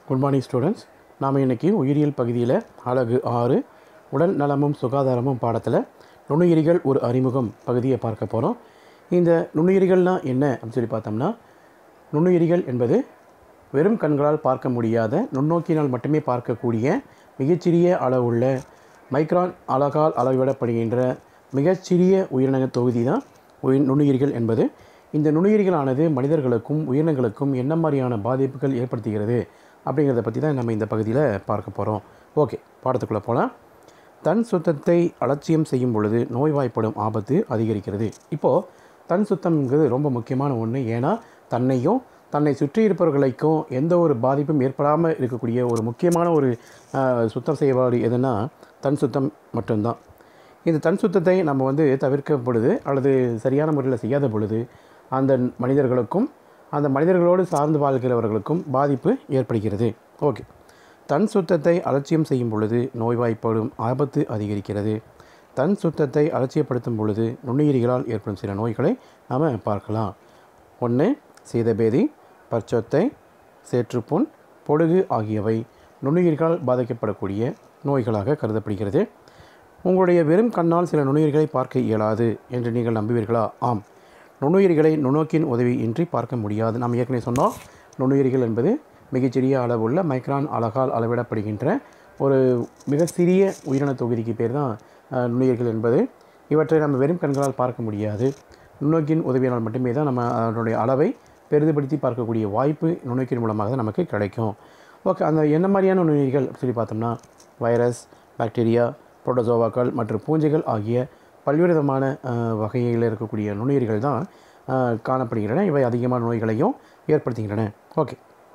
good morning students நாம் இன்றைக்கி உயிரியல் பகுதியில் அழகு ஆறு உடல் நலமும் சுகாதாரமும் பாடத்தில் நுண்ணுயிரிகள் ஒரு அறிமுகம் பகுதியை பார்க்க போகிறோம் இந்த நுண்ணுயிரிகள்னால் என்ன அப்படின்னு சொல்லி பார்த்தோம்னா நுண்ணுயிரிகள் என்பது வெறும் கண்களால் பார்க்க முடியாத நுண்ணோக்கினால் மட்டுமே பார்க்கக்கூடிய மிகச்சிறிய அளவுள்ள மைக்ரான் அழகால் அளவிடப்படுகின்ற மிகச்சிறிய உயிரினக தொகுதி தான் உயிர் நுண்ணுயிரிகள் என்பது இந்த நுண்ணுயிரிகளானது மனிதர்களுக்கும் உயிரினங்களுக்கும் என்ன மாதிரியான பாதிப்புகள் ஏற்படுத்துகிறது அப்படிங்கிறத பற்றி தான் நம்ம இந்த பகுதியில் பார்க்க போகிறோம் ஓகே பாடத்துக்குள்ளே போகலாம் தன் சுத்தத்தை அலட்சியம் செய்யும் பொழுது நோய்வாய்ப்படும் ஆபத்து அதிகரிக்கிறது இப்போது தன் சுத்தம்ங்கிறது ரொம்ப முக்கியமான ஒன்று ஏன்னா தன்னையும் தன்னை சுற்றி இருப்பவர்களுக்கும் எந்த ஒரு பாதிப்பும் ஏற்படாமல் இருக்கக்கூடிய ஒரு முக்கியமான ஒரு ஆஹ், சுத்தம் செய்வாடு எதுனா தன் சுத்தம் மட்டும்தான் இந்த தன் சுத்தத்தை நம்ம வந்து தவிர்க்க பொழுது அல்லது சரியான முறையில் செய்யாத பொழுது அந்த மனிதர்களுக்கும் அந்த மனிதர்களோடு சார்ந்து வாழ்கிறவர்களுக்கும் பாதிப்பு ஏற்படுகிறது ஓகே தன் சுத்தத்தை அலட்சியம் செய்யும் பொழுது நோய்வாய்ப்படும் ஆபத்து அதிகரிக்கிறது தன் சுத்தத்தை அலட்சியப்படுத்தும் பொழுது நுண்ணுயிரிகளால் ஏற்படும் சில நோய்களை நாம் பார்க்கலாம் ஒன்று சீதபேதி பற்சொத்தை சேற்றுப்புண் பொடுகு ஆகியவை நுண்ணுயிர்களால் பாதிக்கப்படக்கூடிய நோய்களாக கருதப்படுகிறது உங்களுடைய வெறும் கண்ணால் சில நுண்ணுயிர்களை பார்க்க இயலாது என்று நீங்கள் நம்புவீர்களா ஆம் நுண்ணுயிரிகளை நுண்ணோக்கின் உதவி இன்றி பார்க்க முடியாது நாம் ஏற்கனவே சொன்னோம் நுண்ணுயிரிகள் என்பது மிகச்சிறிய அளவுள்ள மைக்ரான் அழகால் அளவிடப்படுகின்ற ஒரு மிக சிறிய உயிரின தொகுதிக்கு பேர் தான் அஹ், நுண்ணுயிர்கள் என்பது இவற்றை நம்ம வெறும் கண்களால் பார்க்க முடியாது நுண்ணோக்கின் உதவியினால் மட்டுமே தான் நம்ம அதனுடைய அளவை பெரிதுபடுத்தி பார்க்கக்கூடிய வாய்ப்பு நுண்ணோக்கின் மூலமாக தான் நமக்கு கிடைக்கும் ஓகே அந்த என்ன மாதிரியான நுண்ணுயிர்கள் அப்படி சொல்லி பார்த்தோம்னா வைரஸ் பாக்டீரியா புரோட்டோசோவாக்கள் மற்றும் பூஞ்சைகள் ஆகிய பல்வேறு விதமான அஹ், வகையில் இருக்கக்கூடிய நுண்ணுயிர்கள் தான் அஹ், காணப்படுகின்றன இவை அதிகமான நோய்களையும் ஏற்படுத்துகின்றன ஓகே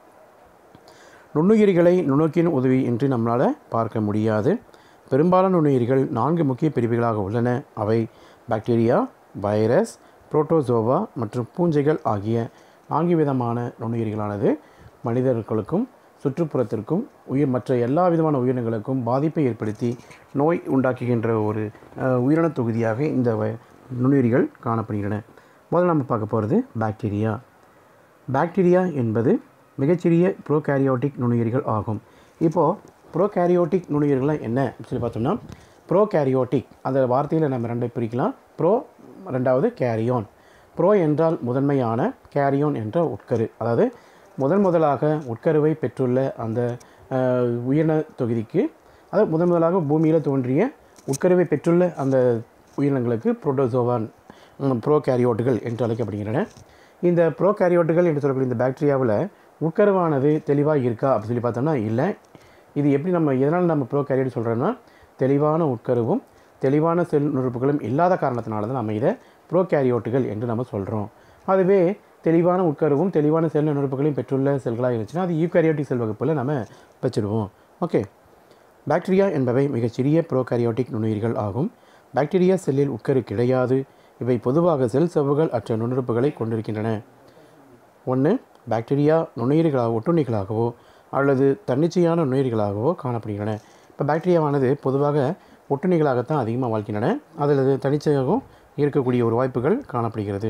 நுண்ணுயிரிகளை நுண்ணோக்கின் உதவி இன்றி நம்மளால் பார்க்க முடியாது பெரும்பாலான நுண்ணுயிரிகள் நான்கு முக்கிய பிரிவுகளாக உள்ளன அவை பாக்டீரியா வைரஸ் புரோட்டோசோவா மற்றும் பூஞ்சைகள் ஆகிய நான்கு விதமான நுண்ணுயிரிகளானது மனிதர்களுக்கும் சுற்றுப்புறத்திற்கும் உயிர் மற்ற எல்லா விதமான உயிரினங்களுக்கும் பாதிப்பை ஏற்படுத்தி நோய் உண்டாக்குகின்ற ஒரு அஹ், உயிரின தொகுதியாக இந்த வ- நுண்ணுயிரிகள் காணப்படுகின்றன முதல்ல நம்ம பார்க்க போகிறது பாக்டீரியா பாக்டீரியா என்பது மிகச்சிறிய ப்ரோகாரியோட்டிக் நுண்ணுயிரிகள் ஆகும் இப்போது ப்ரோகாரியோட்டிக் நுண்ணுயிரிகள்லாம் என்ன அப்படின்னு சொல்லி பார்த்தோம்னா ப்ரோகாரியோட்டிக் அந்த வார்த்தையில் நம்ம ரெண்டை பிரிக்கலாம் ப்ரோ ரெண்டாவது கேரியோன் ப்ரோ என்றால் முதன்மையான கேரியோன் என்ற உட்கரு அதாவது முதன் முதலாக உட்கருவை பெற்றுள்ள அந்த அஹ், உயிரின தொகுதிக்கு அதாவது முதன் முதலாக பூமியில் தோன்றிய உட்கருவை பெற்றுள்ள அந்த உயிரினங்களுக்கு புரோட்டோசோவான் ப்ரோகாரியோட்டுகள் என்று அழைக்கப்படுகின்றன இந்த ப்ரோகாரியோட்டுகள் என்று சொல்லக்கூடிய இந்த பாக்டீரியாவில் உட்கருவானது தெளிவாக இருக்கா அப்படின்னு சொல்லி பார்த்தோம்னா இல்லை இது எப்படி நம்ம எதனால் நம்ம ப்ரோகாரியோட் சொல்கிறோன்னா தெளிவான உட்கருவும் தெளிவான செல் நுறுப்புகளும் இல்லாத காரணத்தினால தான் நம்ம இதை ப்ரோகாரியோட்டுகள் என்று நம்ம சொல்கிறோம் அதுவே தெளிவான உட்கருவும் தெளிவான செல் நுறுப்புகளையும் பெற்றுள்ள செல்களாக இருந்துச்சுன்னா அது யூகாரியோட்டிக் செல் வகுப்பில் நம்ம வச்சுடுவோம் ஓகே பாக்டீரியா என்பவை மிகச்சிறிய ப்ரோகாரியோட்டிக் நுண்ணுயிர்கள் ஆகும் பாக்டீரியா செல்லில் உட்கரு கிடையாது இவை பொதுவாக செல் செவ்வுகள் அற்ற நுண்ணுறுப்புகளை கொண்டிருக்கின்றன ஒன்று பாக்டீரியா நுண்ணுயிர்களாக ஒட்டுண்ணிகளாகவோ அல்லது தன்னிச்சையான நுண்ணுயிர்களாகவோ காணப்படுகின்றன இப்போ பாக்டீரியாவானது பொதுவாக ஒட்டுண்ணிகளாகத்தான் அதிகமாக வாழ்கின்றன அதில் தனிச்சையாகவும் இருக்கக்கூடிய ஒரு வாய்ப்புகள் காணப்படுகிறது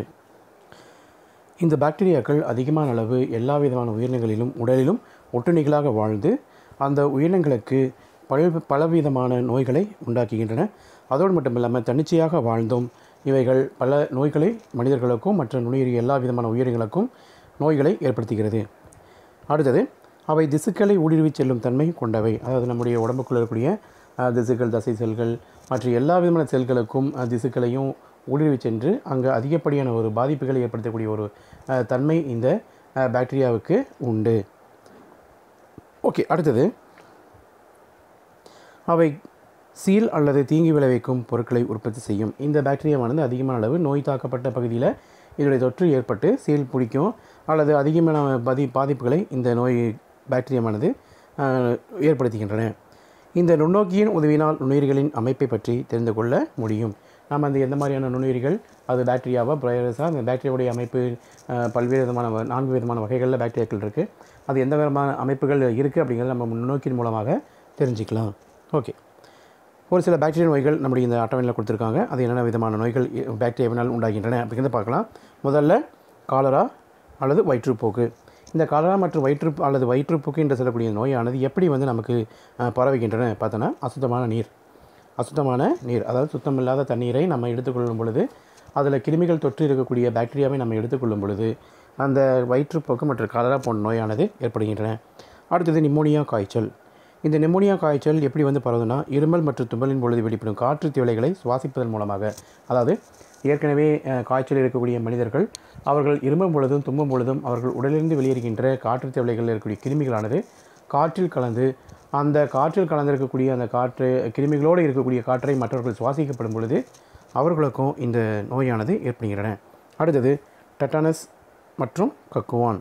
இந்த பாக்டீரியாக்கள் அதிகமான அளவு எல்லா விதமான உயிரினங்களிலும் உடலிலும் ஒட்டுண்ணிகளாக வாழ்ந்து அந்த உயிரினங்களுக்கு பல பலவிதமான நோய்களை உண்டாக்குகின்றன அதோடு மட்டும் இல்லாமல் தன்னிச்சையாக வாழ்ந்தும் இவைகள் பல நோய்களை மனிதர்களுக்கும் மற்ற நுண்ணுயிரி எல்லா விதமான உயிரினங்களுக்கும் நோய்களை ஏற்படுத்துகிறது அடுத்தது அவை திசுக்களை ஊடுருவிச் செல்லும் தன்மை கொண்டவை அதாவது நம்முடைய உடம்புக்குள்ள இருக்கக்கூடிய அஹ், திசுக்கள் தசை செல்கள் மற்ற எல்லா விதமான செல்களுக்கும் அஹ், திசுக்களையும் ஊடுருவி சென்று அங்கே அதிகப்படியான ஒரு பாதிப்புகளை ஏற்படுத்தக்கூடிய ஒரு அஹ், தன்மை இந்த அஹ், பாக்டீரியாவுக்கு உண்டு ஓகே அடுத்தது அவை சீல் அல்லது தீங்கி விளைவிக்கும் பொருட்களை உற்பத்தி செய்யும் இந்த பாக்டீரியாவானது அதிகமான அளவு நோய் தாக்கப்பட்ட பகுதியில் இதனுடைய தொற்று ஏற்பட்டு சீல் பிடிக்கும் அல்லது அதிகமான பாதி பாதிப்புகளை இந்த நோய் பாக்டீரியாவானது ஆஹ், ஏற்படுத்துகின்றன இந்த நுண்ணோக்கியின் உதவியினால் நுண்ணுயிர்களின் அமைப்பை பற்றி தெரிந்து கொள்ள முடியும் நாம் அந்த எந்த மாதிரியான நுண்ணுயிர்கள் அது பாக்டீரியாவா வைரஸாக அந்த பாக்டீரியாவுடைய அமைப்பு ஆஹ், பல்வேறு விதமான வ- நான்கு விதமான வகைகளில் பாக்டீரியாக்கள் இருக்குது அது எந்த விதமான அமைப்புகள் இருக்குது அப்படிங்கிறத நம்ம நுண்ணோக்கின் மூலமாக தெரிஞ்சுக்கலாம் ஓகே ஒரு சில பாக்டீரியா நோய்கள் நம்முடைய இந்த அட்டவணையில் கொடுத்துருக்காங்க அது என்னென்ன விதமான நோய்கள் இ- பாக்டீரியாவினால் உண்டாகின்றன அப்படிங்கிறத பார்க்கலாம் முதல்ல காலரா அல்லது வயிற்றுப்போக்கு இந்த கலரா மற்றும் வயிற்று அல்லது வயிற்றுப்போக்கு என்று சொல்லக்கூடிய நோயானது எப்படி வந்து நமக்கு அஹ், பரவுகின்றன பார்த்தோன்னா அசுத்தமான நீர் அசுத்தமான நீர் அதாவது சுத்தமில்லாத தண்ணீரை நம்ம எடுத்துக்கொள்ளும் பொழுது அதில் கிருமிகள் தொற்று இருக்கக்கூடிய பாக்டீரியாவை நம்ம எடுத்துக்கொள்ளும் பொழுது அந்த வயிற்றுப்போக்கு மற்றும் கலரா போன்ற நோயானது ஏற்படுகின்றன அடுத்தது நிமோனியா காய்ச்சல் இந்த நிமோனியா காய்ச்சல் எப்படி வந்து பரவுதுன்னா இருமல் மற்றும் தும்மலின் பொழுது வெளிப்படும் காற்று திவலைகளை சுவாசிப்பதன் மூலமாக அதாவது ஏற்கனவே அஹ், காய்ச்சல் இருக்கக்கூடிய மனிதர்கள் அவர்கள் இருமும் பொழுதும் தும்பும் பொழுதும் அவர்கள் உடலிலிருந்து வெளியேறுகின்ற காற்று திவலைகளில் இருக்கக்கூடிய கிருமிகளானது காற்றில் கலந்து அந்த காற்றில் கலந்திருக்கக்கூடிய அந்த காற்று கிருமிகளோடு இருக்கக்கூடிய காற்றை மற்றவர்கள் சுவாசிக்கப்படும் பொழுது அவர்களுக்கும் இந்த நோயானது ஏற்படுகின்றன அடுத்தது டெட்டானஸ் மற்றும் கக்குவான்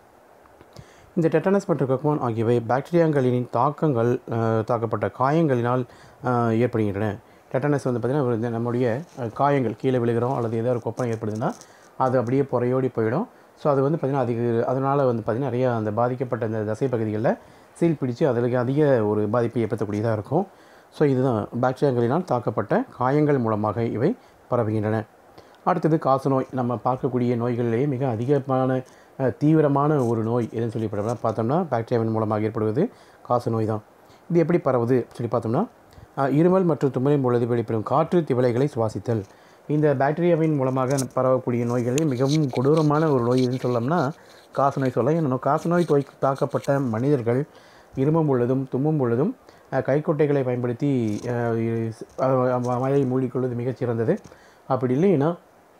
இந்த டெட்டனஸ் மற்றும் கக்குவான் ஆகியவை பாக்டீரியாக்களின் தாக்கங்கள் அஹ், தாக்கப்பட்ட காயங்களினால் அஹ், ஏற்படுகின்றன டெட்டனஸ் வந்து பார்த்திங்கன்னா ஒரு நம்முடைய அஹ், காயங்கள் கீழே விழுகிறோம் அல்லது ஏதோ ஒரு கொப்பளம் ஏற்படுதுன்னா அது அப்படியே புறையோடி போயிடும் ஸோ அது வந்து பார்த்திங்கன்னா அதிக அதனால் வந்து பார்த்திங்கன்னா நிறைய அந்த பாதிக்கப்பட்ட அந்த தசை பகுதிகளில் சீல் பிடிச்சு அதில் அதிக ஒரு பாதிப்பை ஏற்படுத்தக்கூடியதாக இருக்கும் ஸோ இதுதான் பாக்டீரியாக்களினால் தாக்கப்பட்ட காயங்கள் மூலமாக இவை பரவுகின்றன அடுத்தது காசநோய் நம்ம பார்க்கக்கூடிய நோய்களிலேயே மிக அதிகமான அஹ், தீவிரமான ஒரு நோய் எதுன்னு சொல்லி பார்த்தோம்னா பார்த்தோம்னா பாக்டீரியாவின் மூலமாக ஏற்படுவது காசநோய் தான் இது எப்படி பரவுது சொல்லி பார்த்தோம்னா அஹ், இருமல் மற்றும் தும்மலின் பொழுது வெளிப்படும் காற்று திவலைகளை சுவாசித்தல் இந்த பாக்டீரியாவின் மூலமாக பரவக்கூடிய நோய்களில் மிகவும் கொடூரமான ஒரு நோய் எதுன்னு சொல்லலாம்னா காசநோய் சொல்லலாம் ஏன்னா காசநோய் நோய் தாக்கப்பட்ட மனிதர்கள் இருமும் பொழுதும் தும்மும் பொழுதும் அஹ், கைக்குட்டைகளை பயன்படுத்தி அஹ், இ- அஹ், மழையை மூழ்கிக்கொள்வது மிகச் சிறந்தது அப்படி இல்லைன்னா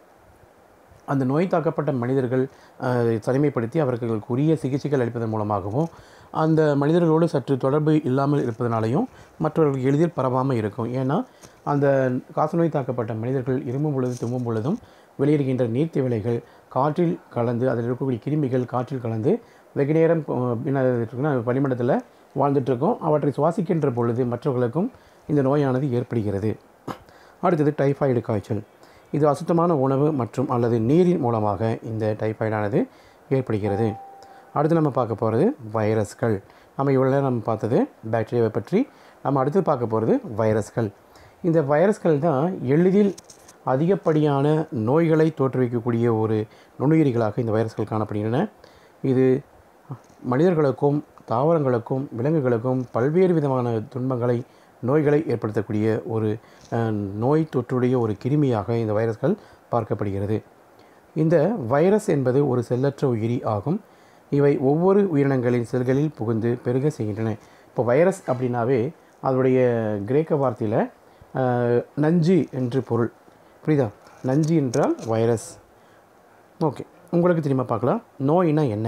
அந்த நோய் தாக்கப்பட்ட மனிதர்கள் அஹ், தனிமைப்படுத்தி அவர்களுக்கு உரிய சிகிச்சைகள் அளிப்பதன் மூலமாகவும் அந்த மனிதர்களோடு சற்று தொடர்பு இல்லாமல் இருப்பதனாலையும் மற்றவர்களுக்கு எளிதில் பரவாமல் இருக்கும் ஏன்னா அந்த காசநோய் தாக்கப்பட்ட மனிதர்கள் இருமும் பொழுது தும்மும் பொழுதும் வெளியிடுகின்ற நீர்த்திவலைகள் காற்றில் கலந்து அதில் இருக்கக்கூடிய கிருமிகள் காற்றில் கலந்து வெகு நேரம் அஹ், என்ன இருக்குன்னா வளிமண்டலத்தில் வாழ்ந்துட்டுருக்கோம் அவற்றை சுவாசிக்கின்ற பொழுது மற்றவர்களுக்கும் இந்த நோயானது ஏற்படுகிறது அடுத்தது டைஃபாய்டு காய்ச்சல் இது அசுத்தமான உணவு மற்றும் அல்லது நீரின் மூலமாக இந்த டைஃபாய்டானது ஏற்படுகிறது அடுத்து நம்ம பார்க்க போகிறது வைரஸ்கள் நம்ம இவ்வளோ நேரம் நம்ம பார்த்தது பாக்டீரியாவை பற்றி நம்ம அடுத்து பார்க்க போகிறது வைரஸ்கள் இந்த வைரஸ்கள் தான் எளிதில் அதிகப்படியான நோய்களை தோற்றுவிக்கக்கூடிய ஒரு நுண்ணுயிரிகளாக இந்த வைரஸ்கள் காணப்படுகின்றன இது மனிதர்களுக்கும் தாவரங்களுக்கும் விலங்குகளுக்கும் பல்வேறு விதமான துன்பங்களை நோய்களை ஏற்படுத்தக்கூடிய ஒரு அஹ், நோய் தொற்றுடைய ஒரு கிருமியாக இந்த வைரஸ்கள் பார்க்கப்படுகிறது இந்த வைரஸ் என்பது ஒரு செல்லற்ற உயிரி ஆகும் இவை ஒவ்வொரு உயிரினங்களின் செல்களில் புகுந்து பெருக செய்கின்றன இப்போ வைரஸ் அப்படின்னாவே அதனுடைய கிரேக்க வார்த்தையில் அஹ், நஞ்சு என்று பொருள் புரியுதா நஞ்சு என்றால் வைரஸ் ஓகே உங்களுக்கு திரும்ப பார்க்கலாம் நோயினா என்ன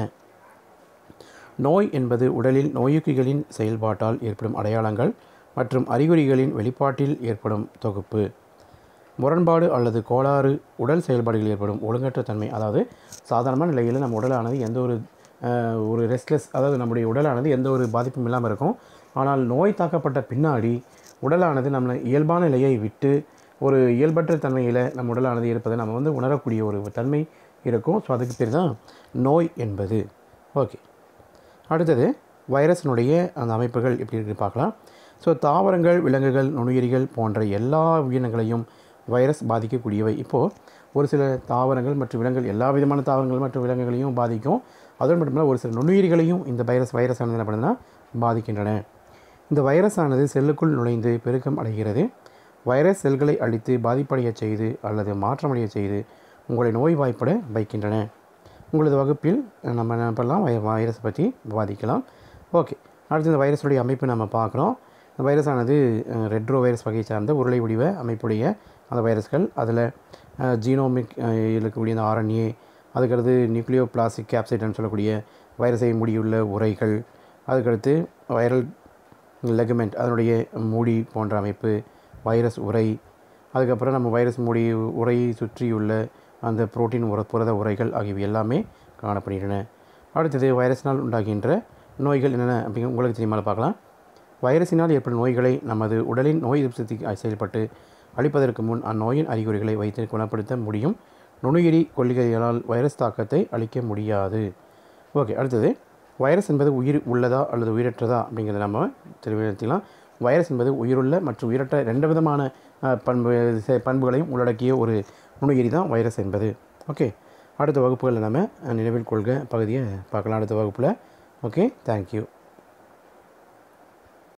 நோய் என்பது உடலில் நோயுக்கிகளின் செயல்பாட்டால் ஏற்படும் அடையாளங்கள் மற்றும் அறிகுறிகளின் வெளிப்பாட்டில் ஏற்படும் தொகுப்பு முரண்பாடு அல்லது கோளாறு உடல் செயல்பாடுகளில் ஏற்படும் ஒழுங்கற்ற தன்மை அதாவது சாதாரணமான நிலையில் நம்ம உடலானது எந்த ஒரு அஹ், ஒரு ரெஸ்ட்லெஸ் அதாவது நம்முடைய உடலானது எந்த ஒரு பாதிப்பும் இல்லாமல் இருக்கும் ஆனால் நோய் தாக்கப்பட்ட பின்னாடி உடலானது நம்ம இயல்பான நிலையை விட்டு ஒரு இயல்பற்ற தன்மையில் நம்ம உடலானது இருப்பதை நம்ம வந்து உணரக்கூடிய ஒரு தன்மை இருக்கும் ஸோ அதுக்கு பேர் தான் நோய் என்பது ஓகே அடுத்தது வைரஸினுடைய அந்த அமைப்புகள் எப்படி இருக்குன்னு பார்க்கலாம் ஸோ தாவரங்கள் விலங்குகள் நுண்ணுயிரிகள் போன்ற எல்லா உயிரினங்களையும் வைரஸ் பாதிக்கக்கூடியவை இப்போது ஒரு சில தாவரங்கள் மற்றும் விலங்குகள் எல்லா விதமான தாவரங்கள் மற்றும் விலங்குகளையும் பாதிக்கும் அதோடு மட்டும் இல்லாமல் ஒரு சில நுண்ணுயிரிகளையும் இந்த வைரஸ் வைரஸ் ஆனது என்ன பண்ணுதுன்னா பாதிக்கின்றன இந்த வைரஸ் ஆனது செல்லுக்குள் நுழைந்து பெருக்கம் அடைகிறது வைரஸ் செல்களை அழித்து பாதிப்படையச் செய்து அல்லது மாற்றமடையச் செய்து உங்களை நோய்வாய்ப்பட வைக்கின்றன உங்களது வகுப்பில் நம்ம என்ன பண்ணலாம் வை வைரஸ் பற்றி விவாதிக்கலாம் ஓகே அடுத்து இந்த வைரஸுடைய அமைப்பு நம்ம பார்க்குறோம் இந்த வைரஸானது ரெட்ரோ வைரஸ் வகையை சார்ந்த உருளை வடிவ அமைப்புடைய அந்த வைரஸ்கள் அதில் ஜீனோமிக் இருக்கக்கூடிய இந்த ஆர்என்ஏ அதுக்கடுத்து நியூக்ளியோ பிளாஸ்டிக் கேப்சைட்னு சொல்லக்கூடிய வைரஸை மூடியுள்ள உரைகள் அதுக்கடுத்து வைரல் லெகமெண்ட் அதனுடைய மூடி போன்ற அமைப்பு வைரஸ் உரை அதுக்கப்புறம் நம்ம வைரஸ் மூடி உரையை சுற்றியுள்ள அந்த புரோட்டீன் உர புரத உரைகள் ஆகியவை எல்லாமே காணப்படுகின்றன அடுத்தது வைரஸினால் உண்டாகின்ற நோய்கள் என்னென்ன அப்படிங்க உங்களுக்கு தெரியுமா பார்க்கலாம் வைரஸினால் ஏற்படும் நோய்களை நமது உடலின் நோய் எதிர்ப்பு சக்தி செயல்பட்டு அழிப்பதற்கு முன் அந்நோயின் அறிகுறிகளை வைத்து குணப்படுத்த முடியும் நுண்ணுயிரி கொள்கைகளால் வைரஸ் தாக்கத்தை அளிக்க முடியாது ஓகே அடுத்தது வைரஸ் என்பது உயிர் உள்ளதா அல்லது உயிரற்றதா அப்படிங்கிறத நம்ம தெரிவிக்கலாம் வைரஸ் என்பது உயிருள்ள மற்றும் உயிரற்ற ரெண்டு விதமான அஹ், பண்பு செ- பண்புகளையும் உள்ளடக்கிய ஒரு நுண்ணுயிரி தான் வைரஸ் என்பது ஓகே அடுத்த வகுப்புகளில் நம்ம நினைவில் கொள்க பகுதியை பார்க்கலாம் அடுத்த வகுப்பில் ஓகே தேங்க்யூ